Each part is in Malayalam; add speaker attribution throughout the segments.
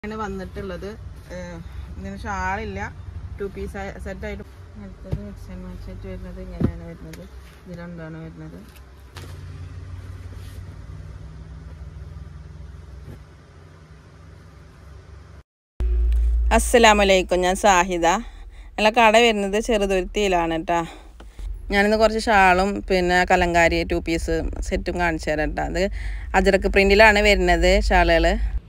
Speaker 1: ആണ് വന്നിട്ടുള്ളത് ഏഹ് ഇതിന് ഷാളില്ല ടു പീസ് സെറ്റ് ആയിട്ട് അടുത്തത് എക്സൽ സെറ്റ് വരുന്നത് ഇങ്ങനെയാണ് വരുന്നത് ഇത് രണ്ടാണ് വരുന്നത് അസ്സലാമലൈക്കും ഞാൻ സാഹിദ അല്ല കട വരുന്നത് ചെറുതുരുത്തിയിലാണ് കേട്ടോ ഞാനിന്ന് കുറച്ച് ഷാളും പിന്നെ കലങ്കാരി ടു പീസ് സെറ്റും കാണിച്ചു തരാം കേട്ടോ അത് അജറക്ക് പ്രിൻറ്റിലാണ് വരുന്നത് ഷാളുകൾ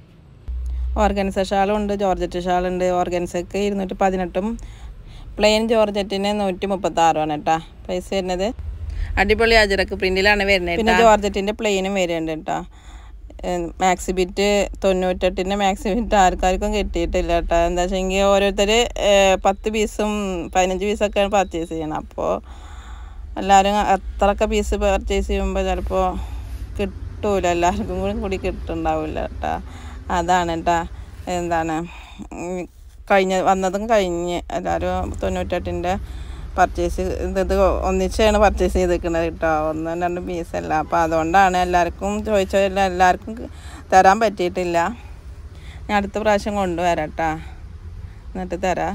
Speaker 1: ഓർഗൻസ ഷാളുണ്ട് ജോർജറ്റ് ഷാളുണ്ട് ഓർഗൻസക്ക് ഇരുന്നൂറ്റി പതിനെട്ടും പ്ലെയിൻ ജോർജറ്റിന് നൂറ്റി മുപ്പത്താറുമാണ് കേട്ടോ പ്രൈസ് വരുന്നത് അടിപൊളി അജറക്ക് പ്രിൻറ്റിലാണ് വരുന്നത് പിന്നെ ജോർജറ്റിൻ്റെ പ്ലെയിനും വരുന്നുണ്ട് കേട്ടോ മാക്സി ബിറ്റ് തൊണ്ണൂറ്റെട്ടിൻ്റെ മാക്സി ബിറ്റ് ആർക്കാർക്കും കിട്ടിയിട്ടില്ല കേട്ടോ എന്താ വെച്ചെങ്കിൽ ഓരോരുത്തർ പത്ത് പീസും പതിനഞ്ച് പീസൊക്കെയാണ് പർച്ചേസ് ചെയ്യണം അപ്പോൾ എല്ലാവരും അത്രയൊക്കെ പീസ് പർച്ചേസ് ചെയ്യുമ്പോൾ ചിലപ്പോൾ കിട്ടൂല എല്ലാവർക്കും കൂടി കൂടി കിട്ടുന്നുണ്ടാവില്ല കേട്ടോ അതാണ് കേട്ടോ എന്താണ് ഉം, കഴിഞ്ഞ വന്നതും കഴിഞ്ഞ് എല്ലാവരും തൊണ്ണൂറ്റെട്ടിൻ്റെ പർച്ചേസ് ഇത് ഇത് ഒന്നിച്ചാണ് പർച്ചേസ് ചെയ്തിരിക്കുന്നത് കേട്ടോ ഒന്നും രണ്ടും പീസല്ല അപ്പോൾ അതുകൊണ്ടാണ് എല്ലാവർക്കും ചോദിച്ചാൽ എല്ലാവർക്കും തരാൻ പറ്റിയിട്ടില്ല ഞാൻ അടുത്ത പ്രാവശ്യം കൊണ്ടുവരാം കേട്ടോ എന്നിട്ട് തരാം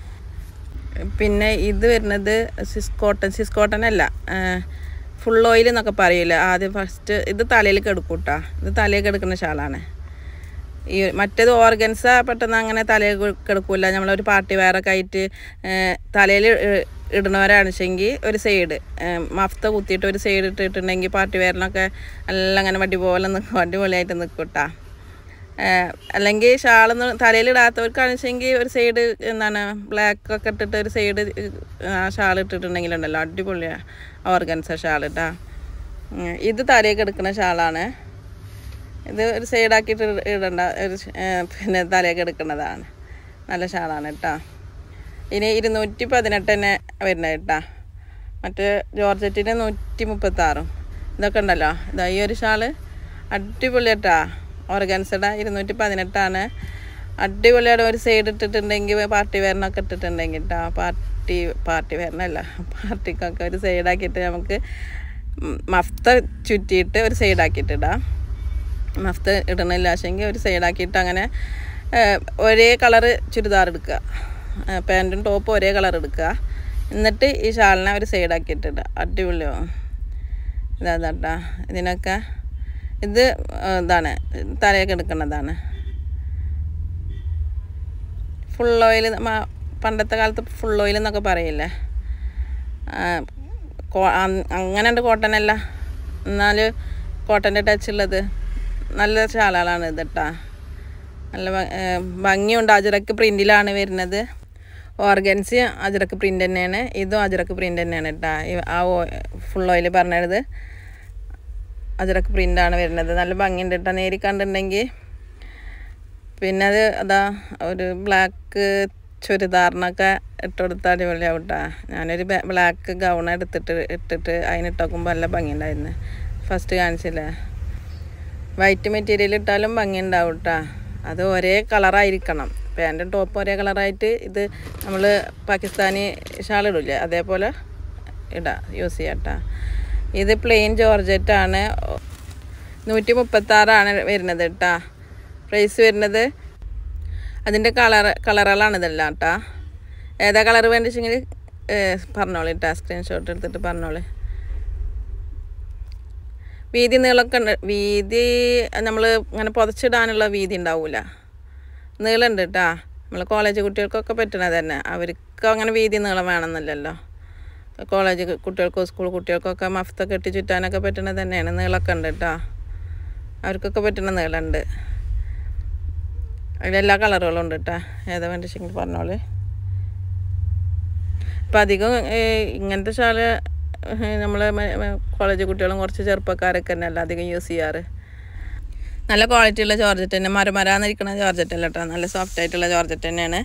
Speaker 1: പിന്നെ ഇത് വരുന്നത് സിസ് കോട്ടൺ സിസ് കോട്ടൺ അല്ല ഫുൾ ഓയിൽ എന്നൊക്കെ പറയില്ല ആദ്യം ഫസ്റ്റ് ഇത് തലയിൽ കിടക്കും കേട്ടോ ഇത് തലയിൽ കിടക്കുന്ന ഷാളാണ് ഈ മറ്റേത് ഓർഗൻസ പെട്ടെന്ന് അങ്ങനെ തലയിൽ കിടക്കില്ല നമ്മളൊരു പാർട്ടി വെയറൊക്കെ ആയിട്ട് തലയിൽ ഇടുന്നവരാണെച്ചെങ്കിൽ ഒരു സൈഡ് മഫ്ത കുത്തിയിട്ട് ഒരു സൈഡ് ഇട്ടിട്ടുണ്ടെങ്കിൽ പാർട്ടി വെയറിനൊക്കെ എല്ലാം അങ്ങനെ വടി പോലെ നിൽക്കും അടിപൊളിയായിട്ട് നിൽക്കും കേട്ടോ അല്ലെങ്കിൽ ഷാളൊന്നും തലയിലിടാത്തവർക്കാണെച്ചെങ്കിൽ ഒരു സൈഡ് എന്താണ് ബ്ലാക്ക് ഒക്കെ ഇട്ടിട്ട് ഒരു സൈഡ് ഷാൾ ഇട്ടിട്ടുണ്ടെങ്കിലുണ്ടല്ലോ അടിപൊളിയാണ് ഓർഗൻസ ഷാൾ കേട്ടോ ഇത് തലയിൽ കിടക്കുന്ന ഷാളാണ് ഇത് ഒരു സൈഡാക്കിയിട്ട് ഇടണ്ട ഒരു ഷ- ഏ, പിന്നെ തലയൊക്കെ എടുക്കുന്നതാണ് നല്ല ഷാളാണ് കേട്ടോ ഇനി ഇരുന്നൂറ്റി പതിനെട്ട് തന്നെ വരുന്നത് കേട്ടോ മറ്റേ ജോർജറ്റിന് നൂറ്റി മുപ്പത്താറും ഇതൊക്കെ ഉണ്ടല്ലോ ഇതാ ഈ ഒരു ഷാള് അടിപൊളി കേട്ടാ ഓർഗൻസഡ ഇരുന്നൂറ്റി പതിനെട്ടാണ് അടിപൊളിയാണ് ഒരു സൈഡ് ഇട്ടിട്ടുണ്ടെങ്കിൽ പാർട്ടി വെയറിനൊക്കെ ഇട്ടിട്ടുണ്ടെങ്കിൽ കേട്ടോ പാർട്ടി പാർട്ടി വെയറിനല്ല പാർട്ടിക്കൊക്കെ ഒരു സൈഡാക്കിയിട്ട് നമുക്ക് ഉം, മഫ്ത ചുറ്റിയിട്ട് ഒരു സൈഡാക്കിയിട്ടിടാം മഫ്ത ഇടണില്ല പക്ഷെങ്കിൽ ഒരു സൈഡാക്കിയിട്ട് അങ്ങനെ ഏഹ്, ഒരേ കളറ് ചുരിദാർ എടുക്കുക ഏഹ്, പാൻറ്റും ടോപ്പും ഒരേ കളർ എടുക്കുക എന്നിട്ട് ഈ ഷാളിനെ ഒരു സൈഡാക്കിയിട്ട് ഇടുക അടിപൊളിയോ ഇതാ കേട്ടാ ഇതിനൊക്കെ ഇത് ഏഹ്, ഇതാണ് തലയൊക്കെ എടുക്കുന്നതാണ് ഫുൾ ഓയിൽ പണ്ടത്തെ കാലത്ത് ഫുൾ ഓയിൽ എന്നൊക്കെ പറയില്ലേ ആ, കോ- അ- അങ്ങനെ ഉണ്ട് കോട്ടൺ അല്ല എന്നാൽ കോട്ടൻ്റെ ടച്ച് ഉള്ളത് നല്ല ഷാളാണ് ഇത് കേട്ടാ നല്ല ഭ- ഏ, ഭംഗിയുണ്ട് അജറക്ക് പ്രിൻറ്റിലാണ് വരുന്നത് ഓർഗൻസി അജറക്ക് പ്രിൻ്റ് തന്നെയാണ് ഇതും അജറക്ക് പ്രിൻ്റ് തന്നെയാണ് കേട്ടാ ഈ- ആ ഫുൾ ഓയിൽ പറഞ്ഞത് അജറക്ക് പ്രിൻ്റാണ് വരുന്നത് നല്ല ഭംഗിയുണ്ട് കേട്ടോ നേരി കണ്ടിട്ടുണ്ടെങ്കിൽ പിന്നെ അത് അതാ ഒരു ബ്ലാക്ക് ചുരിദാറിനൊക്കെ ഇട്ടുകൊടുത്ത അടിപൊളിയാവും കേട്ടോ ഞാനൊരു ബ്ലാക്ക് ഗൗൺ എടുത്തിട്ട് ഇട്ടിട്ട് അതിനിട്ട് നോക്കുമ്പോൾ നല്ല ഭംഗിയുണ്ടായിരുന്നു ഫസ്റ്റ് കാണിച്ചില്ലേ വൈറ്റ് മെറ്റീരിയൽ ഇട്ടാലും ഭംഗി ഉണ്ടാവും കേട്ടോ അത് ഒരേ കളറായിരിക്കണം പാൻറ്റും ടോപ്പും ഒരേ കളറായിട്ട് ഇത് നമ്മൾ പാകിസ്ഥാനി ഷാൾ ഇടില്ലേ അതേപോലെ ഇടാം യൂസ് ചെയ്യാം കേട്ടോ ഇത് പ്ലെയിൻ ജോർജറ്റാണ് നൂറ്റി മുപ്പത്താറാണ് വരുന്നത് കേട്ടോ പ്രൈസ് വരുന്നത് അതിൻ്റെ കളർ കളറുകളാണ് ഇതെല്ലാം കേട്ടോ ഏതാ കളർ വേണ്ടിച്ചെങ്കിൽ പറഞ്ഞോളി കേട്ടോ സ്ക്രീൻഷോട്ട് എടുത്തിട്ട് പറഞ്ഞോളി വീതി നീളമൊക്കെ ഉണ്ട് വീതി നമ്മൾ ഇങ്ങനെ പുതച്ചിടാനുള്ള വീതി ഉണ്ടാവില്ല നീളമുണ്ട് കേട്ടോ നമ്മൾ കോളേജ് കുട്ടികൾക്കൊക്കെ പറ്റണത് തന്നെ അവർക്ക് അങ്ങനെ വീതി നീളം വേണമെന്നില്ലല്ലോ കോളേജ് കുട്ടികൾക്കോ സ്കൂൾ കുട്ടികൾക്കൊക്കെ മഫ്തൊക്കെ ഇട്ട് ചുറ്റാനൊക്കെ പറ്റണത് തന്നെയാണ് നീളമൊക്കെ ഉണ്ട് കേട്ടോ അവർക്കൊക്കെ പറ്റുന്ന നീളമുണ്ട് അതിലെല്ലാ കളറുകളും ഉണ്ട് കേട്ടോ ഏതാ വേണ്ടിച്ചെങ്കിൽ പറഞ്ഞോളൂ ഇപ്പം അധികം ഏഹ്, ഇങ്ങനത്തെ ഷാള് നമ്മൾ കോളേജ് കുട്ടികളും കുറച്ച് ചെറുപ്പക്കാരൊക്കെ തന്നെ അല്ല അധികം യൂസ് ചെയ്യാറ് നല്ല ക്വാളിറ്റി ഉള്ള ജോർജറ്റ് തന്നെ മരമരാന്നിരിക്കുന്ന ജോർജറ്റ് അല്ല കേട്ടോ നല്ല സോഫ്റ്റ് ആയിട്ടുള്ള ജോർജറ്റ് തന്നെയാണ്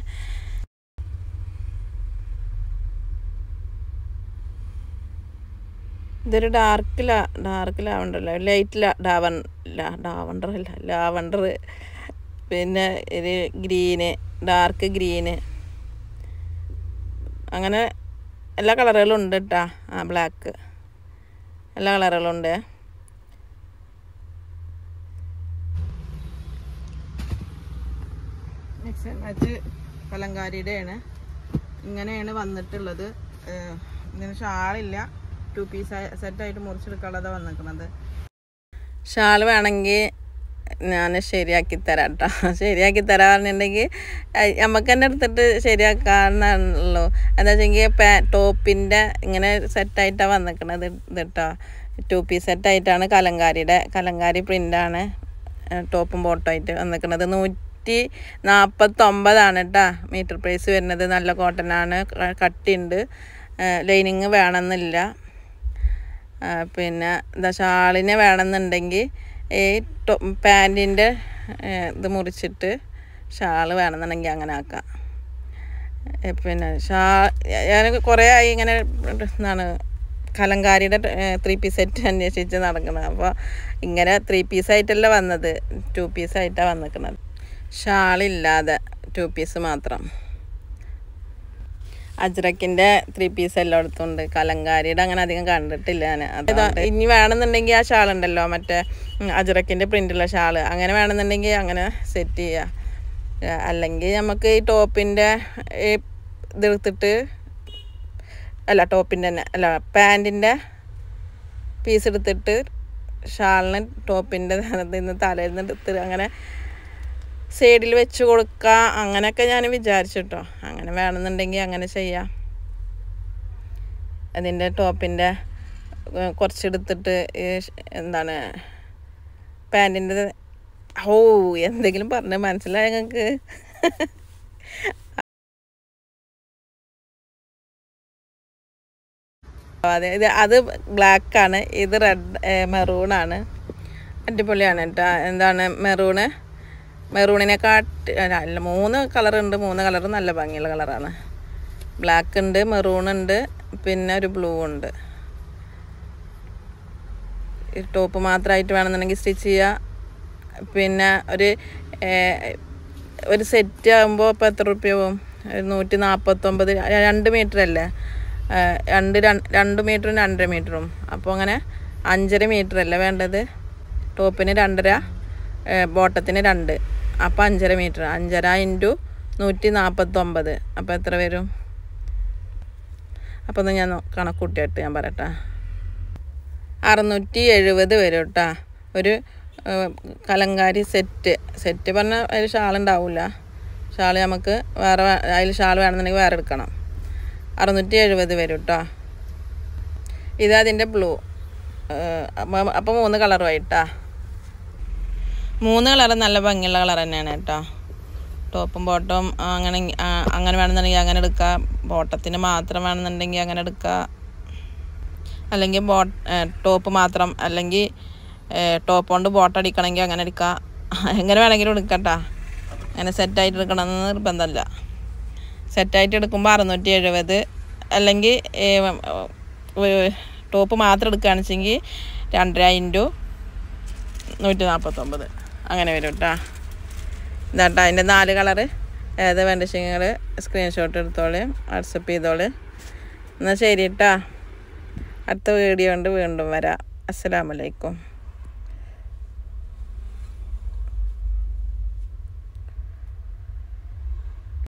Speaker 1: ഇതൊരു ഡാർക്ക് ലാ ഡാർക്ക് ലാവണ്ടർ ലൈറ്റ് ലാ ഡാവൺ ലാ ഡാവണ്ടർ അല്ല ലാവണ്ടർ പിന്നെ ഒരു ഗ്രീന് ഡാർക്ക് ഗ്രീന് അങ്ങനെ എല്ലാ കളറുകളും ഉണ്ട് കേട്ടോ ആ ബ്ലാക്ക് എല്ലാ കളറുകളും ഉണ്ട് മിക്സ് ആൻഡ് മാച്ച് കലങ്കാരിയുടെയാണ് ഇങ്ങനെയാണ് വന്നിട്ടുള്ളത് ഏഹ് ഇതിന് ഷാളില്ല ടു പീസ് സെറ്റായിട്ട് മുറിച്ചെടുക്കാനുള്ളതാണ് വന്നിരിക്കുന്നത് ഷാൾ വേണമെങ്കിൽ ഞാൻ ശരിയാക്കി തരാം കേട്ടോ ശരിയാക്കി തരാൻ പറഞ്ഞിട്ടുണ്ടെങ്കിൽ നമുക്ക് തന്നെ എടുത്തിട്ട് ശരിയാക്കാന്നുള്ളൂ എന്താ വെച്ചെങ്കിൽ പാ ടോപ്പിൻ്റെ ഇങ്ങനെ സെറ്റായിട്ടാണ് വന്നിരിക്കണത് ഇത് കേട്ടോ ടു പീസ് സെറ്റായിട്ടാണ് കലങ്കാരിയുടെ കലങ്കാരി പ്രിൻ്റാണ് ടോപ്പും ബോട്ടും ആയിട്ട് വന്നിരിക്കുന്നത് നൂറ്റി നാൽപ്പത്തൊമ്പതാണ് കേട്ടോ മീറ്റർ പ്രൈസ് വരുന്നത് നല്ല കോട്ടനാണ് കട്ടിയുണ്ട് ലൈനിങ് വേണമെന്നില്ല ആ, പിന്നെ എന്താ ഷാളിനെ വേണമെന്നുണ്ടെങ്കിൽ ഈ ടോ പാൻറ്റിൻ്റെ ഇത് മുറിച്ചിട്ട് ഷാൾ വേണമെന്നുണ്ടെങ്കിൽ അങ്ങനെ ആക്കാം ഏ, പിന്നെ ഷാ ഞാൻ കുറേ ആയി ഇങ്ങനെ എന്താണ് കലങ്കാരിയുടെ ത്രീ പീസ് സെറ്റ് അന്വേഷിച്ച് നടക്കുന്നത് അപ്പോൾ ഇങ്ങനെ ത്രീ പീസായിട്ടല്ല വന്നത് ടു പീസായിട്ടാണ് വന്നിരിക്കുന്നത് ഷാളില്ലാതെ ടു പീസ് മാത്രം അജ്രക്കിന്റെ ത്രീ പീസ് എല്ലായിടത്തും ഉണ്ട് കലങ്കാരിയുടെ അങ്ങനെ അധികം കണ്ടിട്ടില്ല ഞാൻ അതാ ഇനി വേണമെന്നുണ്ടെങ്കിൽ ആ ഷാൾ ഉണ്ടല്ലോ മറ്റേ ഉം, അജ്രക്കിന്റെ പ്രിന്റുള്ള ഷാള് അങ്ങനെ വേണമെന്നുണ്ടെങ്കിൽ അങ്ങനെ സെറ്റ് ചെയ്യാം ഏ, അല്ലെങ്കിൽ നമുക്ക് ഈ ടോപ്പിന്റെ ഈ ഇതെടുത്തിട്ട് അല്ല ടോപ്പിൻ്റെ തന്നെ അല്ല പാൻറ്റിൻ്റെ പീസ് എടുത്തിട്ട് ഷാളിന് ടോപ്പിൻ്റെ നിന്ന് തലയിൽ നിന്ന് എടുത്ത് അങ്ങനെ സൈഡിൽ വെച്ച് കൊടുക്കുക അങ്ങനെയൊക്കെ ഞാൻ വിചാരിച്ചു കേട്ടോ അങ്ങനെ വേണമെന്നുണ്ടെങ്കിൽ അങ്ങനെ ചെയ്യാം അതിൻ്റെ ടോപ്പിൻ്റെ കുറച്ചെടുത്തിട്ട് ഈ ഷ്- എന്താണ് പാൻറ്റിൻ്റെ ഓ എന്തെങ്കിലും പറഞ്ഞ് മനസ്സിലായ ഞങ്ങൾക്ക് അതെ ഇത് അത് ബ്ലാക്കാണ് ഇത് റെഡ് മെറൂണാണ് അടിപൊളിയാണ് കേട്ടോ എന്താണ് മെറൂണ് മെറൂണിനെ കാട്ടി അല്ല മൂന്ന് കളറുണ്ട് മൂന്ന് കളർ നല്ല ഭംഗിയുള്ള കളറാണ് ബ്ലാക്ക് ഉണ്ട് മെറൂൺ ഉണ്ട് പിന്നെ ഒരു ബ്ലൂ ഉണ്ട് ഈ ടോപ്പ് മാത്രമായിട്ട് വേണമെന്നുണ്ടെങ്കിൽ സ്റ്റിച്ച് ചെയ്യുക പിന്നെ ഒരു ഏഹ്, ഒരു സെറ്റ് ആകുമ്പോൾ ഇപ്പോൾ എത്ര റുപ്യവും ഒരു നൂറ്റി നാൽപ്പത്തൊമ്പത് രണ്ട് മീറ്റർ അല്ലേ ഏഹ്, രണ്ട് രണ്ട് രണ്ട് മീറ്ററും രണ്ടര മീറ്ററും അപ്പോൾ അങ്ങനെ അഞ്ചര മീറ്റർ അല്ലേ വേണ്ടത് ടോപ്പിന് രണ്ടര ഏഹ്, ബോട്ടത്തിന് രണ്ട് അപ്പോൾ അഞ്ചര മീറ്റർ അഞ്ചര ഇൻറ്റു നൂറ്റി നാൽപ്പത്തൊമ്പത് അപ്പോൾ എത്ര വരും അപ്പോൾ ഒന്ന് ഞാൻ നോ- കണക്കൂട്ടിയിട്ട് ഞാൻ പറയട്ടെ അറുന്നൂറ്റി എഴുപത് വരും കേട്ടോ ഒരു ഏഹ്, കലങ്കാരി സെറ്റ് സെറ്റ് പറഞ്ഞാൽ അതിൽ ഷാൾ ഉണ്ടാവില്ല ഷാൾ നമുക്ക് വേറെ വേ- അതിൽ ഷാൾ വേണമെന്നുണ്ടെങ്കിൽ വേറെ എടുക്കണം അറുന്നൂറ്റി എഴുപത് വരും കേട്ടോ ഇത് അതിൻ്റെ ബ്ലൂ അപ്പോൾ മൂന്ന് കളറുമായിട്ടാ മൂന്ന് കളർ നല്ല ഭംഗിയുള്ള കളർ തന്നെയാണ് കേട്ടോ ടോപ്പും ബോട്ടവും അങ്ങനെ ആ, അങ്ങനെ വേണമെന്നുണ്ടെങ്കിൽ അങ്ങനെ എടുക്കുക ബോട്ടത്തിന് മാത്രം വേണമെന്നുണ്ടെങ്കിൽ അങ്ങനെ എടുക്കുക അല്ലെങ്കിൽ ബോ ടോപ്പ് മാത്രം അല്ലെങ്കിൽ ടോപ്പ് കൊണ്ട് ബോട്ട് അടിക്കണമെങ്കിൽ അങ്ങനെ എടുക്കുക എങ്ങനെ വേണമെങ്കിലും എടുക്കട്ടാ അങ്ങനെ സെറ്റായിട്ട് എടുക്കണമെന്ന് നിർബന്ധമല്ല സെറ്റായിട്ട് എടുക്കുമ്പോൾ അറുന്നൂറ്റി എഴുപത് അല്ലെങ്കിൽ ടോപ്പ് മാത്രം എടുക്കുകയാണെന്ന് വെച്ചെങ്കിൽ രണ്ടര ഇൻറ്റു നൂറ്റി നാൽപ്പത്തൊമ്പത് അങ്ങനെ വരും കേട്ടോ ഇതാട്ടോ അതിൻ്റെ നാല് കളറ് ഏത് വേണ്ട വെച്ചെങ്കിൽ സ്ക്രീൻഷോട്ട് എടുത്തോള് വാട്സപ്പ് ചെയ്തോള് എന്നാൽ ശരി കേട്ടോ അടുത്ത വീഡിയോ കൊണ്ട് വീണ്ടും വരാം അസ്സലാമലൈക്കും